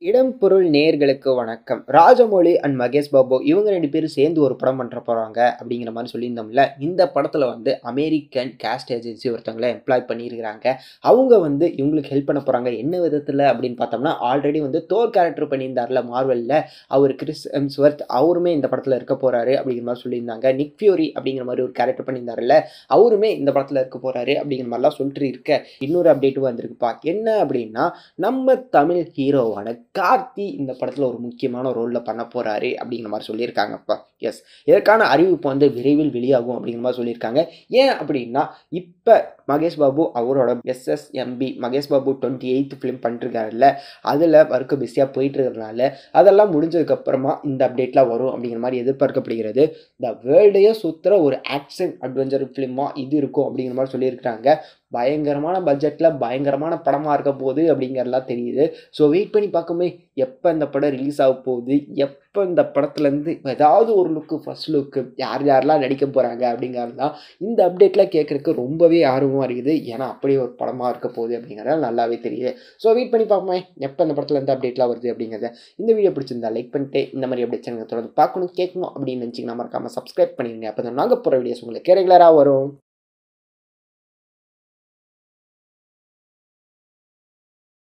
இடம் பொருள் நேயர்களுக்கு வணக்கம் ராஜமௌழி அண்ட் மகேஷ் பாபு இவங்க ரெண்டு பேரும் சேர்ந்து ஒரு படம் பண்ணுற போகிறாங்க அப்படிங்கிற மாதிரி சொல்லியிருந்தோம்ல இந்த படத்தில் வந்து அமெரிக்கன் கேஸ்ட் ஏஜென்சி ஒருத்தவங்கள எம்ப்ளாய் பண்ணியிருக்கிறாங்க அவங்க வந்து இவங்களுக்கு ஹெல்ப் பண்ண போகிறாங்க என்ன விதத்தில் அப்படின்னு பார்த்தோம்னா ஆல்ரெடி வந்து தோர் கேரக்டர் பண்ணியிருந்தார்ல மார்வலில் அவர் கிறிஸ் எம்ஸ்வர்த் அவருமே இந்த படத்தில் இருக்க போகிறாரு அப்படிங்கிற மாதிரி சொல்லியிருந்தாங்க நிக் ஃபியூரி அப்படிங்கிற மாதிரி ஒரு கேரக்டர் பண்ணியிருந்தாருல்ல அவருமே இந்த படத்தில் இருக்க போகிறாரு அப்படிங்கிற மாதிரிலாம் சொல்லிட்டு இருக்க இன்னொரு அப்டேட்டும் வந்திருக்குப்பா என்ன அப்படின்னா நம்ம தமிழ் ஹீரோவான கார்த்தி இந்த படத்தில் ஒரு முக்கியமான ரோலில் பண்ண போகிறாரு அப்படிங்கிற மாதிரி சொல்லியிருக்காங்கப்பா எஸ் இதற்கான அறிவிப்பு வந்து விரைவில் வெளியாகும் அப்படிங்கிற மாதிரி சொல்லியிருக்காங்க ஏன் அப்படின்னா இப்போ மகேஷ் பாபு அவரோட SSMB Mahesh Babu twenty eight film பண்ணிருக்காருல்ல அதில் ஒர்க்கு பிஸியாக போயிட்டு இருக்கிறதுனால அதெல்லாம் முடிஞ்சதுக்கப்புறமா இந்த அப்டேட்லாம் வரும் அப்படிங்கிற மாதிரி எதிர்பார்க்கப்படுகிறது இந்த வேர்ல்டையே சுற்றுற ஒரு ஆக்ஷன் அட்வென்ச்சர் ஃபிலிமாக இது இருக்கும் அப்படிங்கிற மாதிரி சொல்லியிருக்கிறாங்க பயங்கரமான பட்ஜெட்டில் பயங்கரமான படமாக இருக்க போகுது அப்படிங்கிறதெல்லாம் தெரியுது ஸோ வெயிட் பண்ணி பார்க்குமே எப்போ இந்த படம் ரிலீஸ் ஆக போகுது எப்போ இந்த படத்துலேருந்து ஏதாவது ஒரு லுக்கு ஃபர்ஸ்ட் லுக்கு யார் யாரெல்லாம் நடிக்க போகிறாங்க அப்படிங்கிறது தான் இந்த அப்டேட்லாம் கேட்குறதுக்கு ரொம்பவே ஆர்வமாக இருக்குது ஏன்னா அப்படியே ஒரு படமாக இருக்க போகுது அப்படிங்கிறதால நல்லாவே தெரியுது ஸோ வெயிட் பண்ணி பார்ப்போமே எப்போ இந்த படத்தில் இருந்து அப்டேட்லாம் வருது அப்படிங்கிறத இந்த வீடியோ பிடிச்சிருந்தா லைக் பண்ணிட்டு இந்த மாதிரி அப்டேட்ஸ் எனக்கு தொடர்ந்து பார்க்கணும் கேட்கணும் அப்படின்னு நினச்சிங்கன்னா மறக்காமல் சப்ஸ்கிரைப் பண்ணிடுங்க அப்போ தான் நாங்கள் போகிற வீடியோஸ் உங்களுக்கு ரெகுலராக வரும்